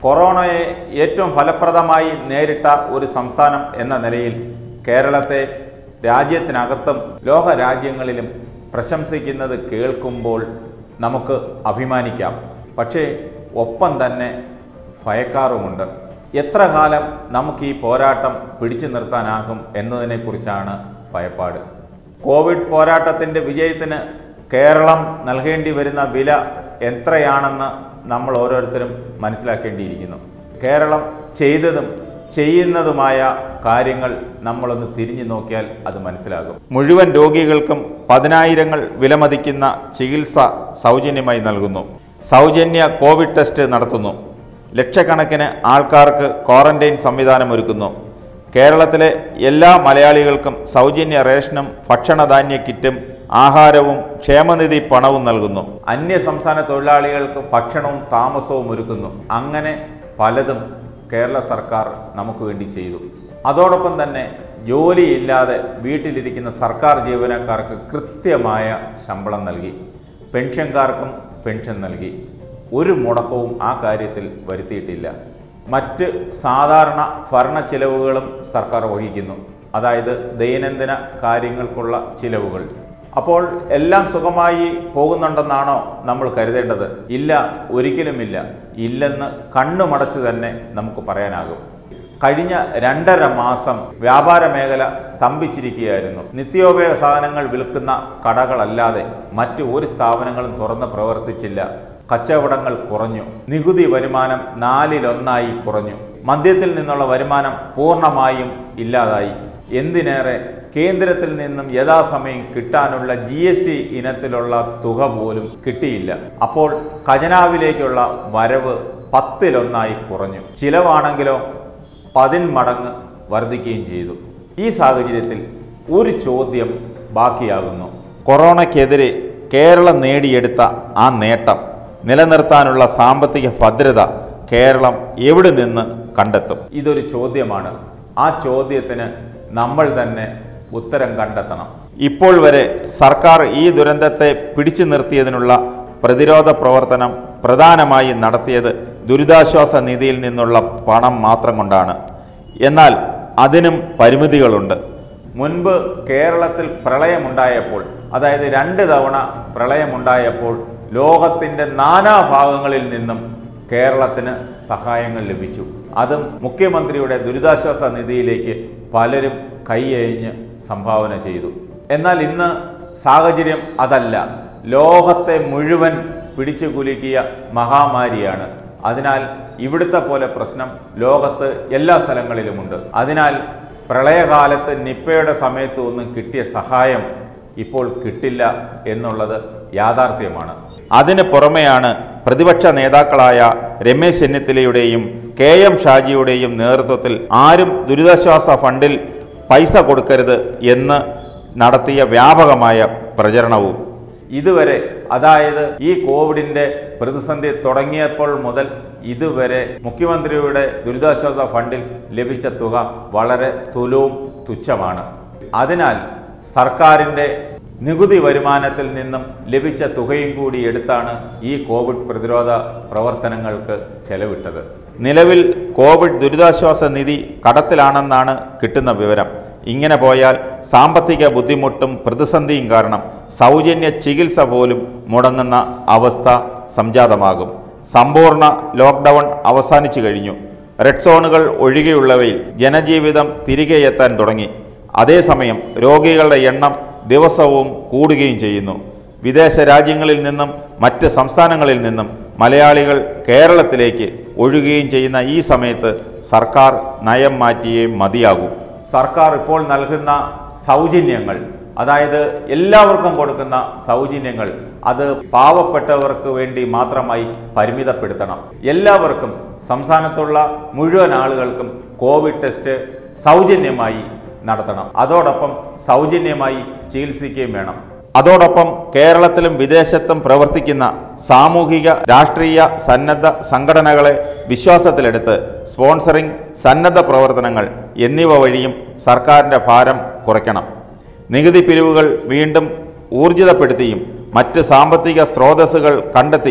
കൊറോണയെ ഏറ്റവും ഫലപ്രദമായി നേരിട്ട ഒരു സംസ്ഥാനം എന്ന നിലയിൽ കേരളത്തെ രാജ്യത്തിനകത്തും ലോക രാജ്യങ്ങളിലും പ്രശംസിക്കുന്നത് കേൾക്കുമ്പോൾ നമുക്ക് അഭിമാനിക്കാം പക്ഷേ ഒപ്പം തന്നെ ഭയക്കാറുമുണ്ട് എത്ര കാലം നമുക്ക് ഈ പോരാട്ടം പിടിച്ചു നിർത്താനാകും എന്നതിനെക്കുറിച്ചാണ് ഭയപ്പാട് കോവിഡ് പോരാട്ടത്തിൻ്റെ വിജയത്തിന് കേരളം നൽകേണ്ടി വരുന്ന വില എത്രയാണെന്ന് നമ്മൾ ഓരോരുത്തരും മനസ്സിലാക്കേണ്ടിയിരിക്കുന്നു കേരളം ചെയ്തതും ചെയ്യുന്നതുമായ കാര്യങ്ങൾ നമ്മളൊന്ന് തിരിഞ്ഞു നോക്കിയാൽ അത് മനസ്സിലാകും മുഴുവൻ രോഗികൾക്കും പതിനായിരങ്ങൾ വിലമതിക്കുന്ന ചികിത്സ സൗജന്യമായി നൽകുന്നു സൗജന്യ കോവിഡ് ടെസ്റ്റ് നടത്തുന്നു ലക്ഷക്കണക്കിന് ആൾക്കാർക്ക് ക്വാറന്റൈൻ സംവിധാനം ഒരുക്കുന്നു കേരളത്തിലെ എല്ലാ മലയാളികൾക്കും സൗജന്യ റേഷനും ഭക്ഷണധാന്യ കിറ്റും ആഹാരവും ക്ഷേമനിധി പണവും നൽകുന്നു അന്യ സംസ്ഥാന തൊഴിലാളികൾക്ക് ഭക്ഷണവും താമസവും ഒരുക്കുന്നു അങ്ങനെ പലതും കേരള സർക്കാർ നമുക്ക് വേണ്ടി ചെയ്തു അതോടൊപ്പം തന്നെ ജോലിയില്ലാതെ വീട്ടിലിരിക്കുന്ന സർക്കാർ ജീവനക്കാർക്ക് കൃത്യമായ ശമ്പളം നൽകി പെൻഷൻകാർക്കും പെൻഷൻ നൽകി ഒരു മുടക്കവും ആ കാര്യത്തിൽ വരുത്തിയിട്ടില്ല മറ്റ് സാധാരണ ഭരണ ചിലവുകളും സർക്കാർ വഹിക്കുന്നു അതായത് ദൈനംദിന കാര്യങ്ങൾക്കുള്ള ചിലവുകൾ അപ്പോൾ എല്ലാം സുഖമായി പോകുന്നുണ്ടെന്നാണോ നമ്മൾ കരുതേണ്ടത് ഇല്ല ഒരിക്കലുമില്ല ഇല്ലെന്ന് കണ്ണുമടച്ച് തന്നെ നമുക്ക് പറയാനാകും കഴിഞ്ഞ രണ്ടര മാസം വ്യാപാര മേഖല സ്തംഭിച്ചിരിക്കുകയായിരുന്നു നിത്യോപയോഗ സാധനങ്ങൾ വിൽക്കുന്ന കടകളല്ലാതെ മറ്റു ഒരു സ്ഥാപനങ്ങളും തുറന്ന് പ്രവർത്തിച്ചില്ല കച്ചവടങ്ങൾ കുറഞ്ഞു നികുതി വരുമാനം നാലിലൊന്നായി കുറഞ്ഞു മദ്യത്തിൽ നിന്നുള്ള വരുമാനം പൂർണ്ണമായും ഇല്ലാതായി എന്തിനേറെ കേന്ദ്രത്തിൽ നിന്നും യഥാസമയം കിട്ടാനുള്ള ജി എസ് ടി ഇനത്തിലുള്ള തുക പോലും കിട്ടിയില്ല അപ്പോൾ ഖജനാവിലേക്കുള്ള വരവ് പത്തിലൊന്നായി കുറഞ്ഞു ചിലവാണെങ്കിലോ പതിന്മടങ്ങ് വർദ്ധിക്കുകയും ചെയ്തു ഈ സാഹചര്യത്തിൽ ഒരു ചോദ്യം ബാക്കിയാകുന്നു കൊറോണയ്ക്കെതിരെ കേരളം നേടിയെടുത്ത ആ നേട്ടം നിലനിർത്താനുള്ള സാമ്പത്തിക ഭദ്രത കേരളം എവിടെ നിന്ന് കണ്ടെത്തും ഇതൊരു ചോദ്യമാണ് ആ ചോദ്യത്തിന് നമ്മൾ തന്നെ ഉത്തരം കണ്ടെത്തണം ഇപ്പോൾ വരെ സർക്കാർ ഈ ദുരന്തത്തെ പിടിച്ചു നിർത്തിയതിനുള്ള പ്രതിരോധ പ്രവർത്തനം പ്രധാനമായി നടത്തിയത് ദുരിതാശ്വാസ നിധിയിൽ നിന്നുള്ള പണം മാത്രം കൊണ്ടാണ് എന്നാൽ അതിനും പരിമിതികളുണ്ട് മുൻപ് കേരളത്തിൽ പ്രളയമുണ്ടായപ്പോൾ അതായത് രണ്ട് തവണ പ്രളയമുണ്ടായപ്പോൾ ലോകത്തിൻ്റെ നാനാഭാഗങ്ങളിൽ നിന്നും കേരളത്തിന് സഹായങ്ങൾ ലഭിച്ചു അതും മുഖ്യമന്ത്രിയുടെ ദുരിതാശ്വാസ നിധിയിലേക്ക് പലരും കൈയഴിഞ്ഞ് സംഭാവന ചെയ്തു എന്നാൽ ഇന്ന് സാഹചര്യം അതല്ല ലോകത്തെ മുഴുവൻ പിടിച്ചു കുലുക്കിയ മഹാമാരിയാണ് അതിനാൽ ഇവിടുത്തെ പോലെ പ്രശ്നം ലോകത്ത് എല്ലാ സ്ഥലങ്ങളിലുമുണ്ട് അതിനാൽ പ്രളയകാലത്ത് നിപ്പയുടെ സമയത്ത് ഒന്നും കിട്ടിയ സഹായം ഇപ്പോൾ കിട്ടില്ല എന്നുള്ളത് യാഥാർത്ഥ്യമാണ് അതിന് പുറമെയാണ് പ്രതിപക്ഷ നേതാക്കളായ രമേശ് ചെന്നിത്തലയുടെയും കെ എം ഷാജിയുടെയും നേതൃത്വത്തിൽ ആരും ദുരിതാശ്വാസ ഫണ്ടിൽ പൈസ കൊടുക്കരുത് എന്ന് നടത്തിയ വ്യാപകമായ പ്രചരണവും ഇതുവരെ അതായത് ഈ കോവിഡിന്റെ പ്രതിസന്ധി തുടങ്ങിയപ്പോൾ മുതൽ ഇതുവരെ മുഖ്യമന്ത്രിയുടെ ദുരിതാശ്വാസ ഫണ്ടിൽ ലഭിച്ച തുക വളരെ തുലവും തുച്ഛമാണ് അതിനാൽ സർക്കാരിൻ്റെ നികുതി വരുമാനത്തിൽ നിന്നും ലഭിച്ച തുകയും കൂടി എടുത്താണ് ഈ കോവിഡ് പ്രതിരോധ പ്രവർത്തനങ്ങൾക്ക് ചെലവിട്ടത് നിലവിൽ കോവിഡ് ദുരിതാശ്വാസ നിധി കടത്തിലാണെന്നാണ് കിട്ടുന്ന വിവരം ഇങ്ങനെ പോയാൽ സാമ്പത്തിക ബുദ്ധിമുട്ടും പ്രതിസന്ധിയും കാരണം സൗജന്യ ചികിത്സ പോലും മുടങ്ങുന്ന അവസ്ഥ സംജാതമാകും സമ്പൂർണ്ണ ലോക്ക്ഡൗൺ അവസാനിച്ചു കഴിഞ്ഞു റെഡ് സോണുകൾ ഒഴികെയുള്ളവയിൽ ജനജീവിതം തിരികെ എത്താൻ തുടങ്ങി അതേസമയം രോഗികളുടെ എണ്ണം ദിവസവും കൂടുകയും ചെയ്യുന്നു വിദേശ രാജ്യങ്ങളിൽ നിന്നും മറ്റ് സംസ്ഥാനങ്ങളിൽ നിന്നും മലയാളികൾ കേരളത്തിലേക്ക് ഒഴുകുകയും ചെയ്യുന്ന ഈ സമയത്ത് സർക്കാർ നയം മാറ്റിയേ മതിയാകൂ സർക്കാർ ഇപ്പോൾ നൽകുന്ന സൗജന്യങ്ങൾ അതായത് എല്ലാവർക്കും കൊടുക്കുന്ന സൗജന്യങ്ങൾ അത് പാവപ്പെട്ടവർക്ക് വേണ്ടി മാത്രമായി പരിമിതപ്പെടുത്തണം എല്ലാവർക്കും സംസ്ഥാനത്തുള്ള മുഴുവൻ ആളുകൾക്കും കോവിഡ് ടെസ്റ്റ് സൗജന്യമായി നടത്തണം അതോടൊപ്പം സൗജന്യമായി ചികിത്സിക്കുകയും വേണം അതോടൊപ്പം കേരളത്തിലും വിദേശത്തും പ്രവർത്തിക്കുന്ന സാമൂഹിക രാഷ്ട്രീയ സന്നദ്ധ സംഘടനകളെ വിശ്വാസത്തിലെടുത്ത് സ്പോൺസറിംഗ് സന്നദ്ധ പ്രവർത്തനങ്ങൾ എന്നിവ വഴിയും സർക്കാരിൻ്റെ ഭാരം കുറയ്ക്കണം നികുതി പിരിവുകൾ വീണ്ടും ഊർജിതപ്പെടുത്തിയും മറ്റ് സാമ്പത്തിക സ്രോതസ്സുകൾ കണ്ടെത്തിയും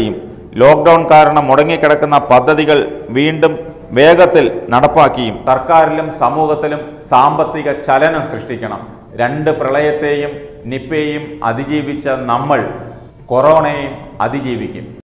ലോക്ക്ഡൗൺ കാരണം മുടങ്ങിക്കിടക്കുന്ന പദ്ധതികൾ വീണ്ടും വേഗത്തിൽ നടപ്പാക്കിയും സർക്കാരിലും സമൂഹത്തിലും സാമ്പത്തിക ചലനം സൃഷ്ടിക്കണം രണ്ട് പ്രളയത്തെയും നിപ്പയെയും അതിജീവിച്ച നമ്മൾ കൊറോണയെയും അതിജീവിക്കും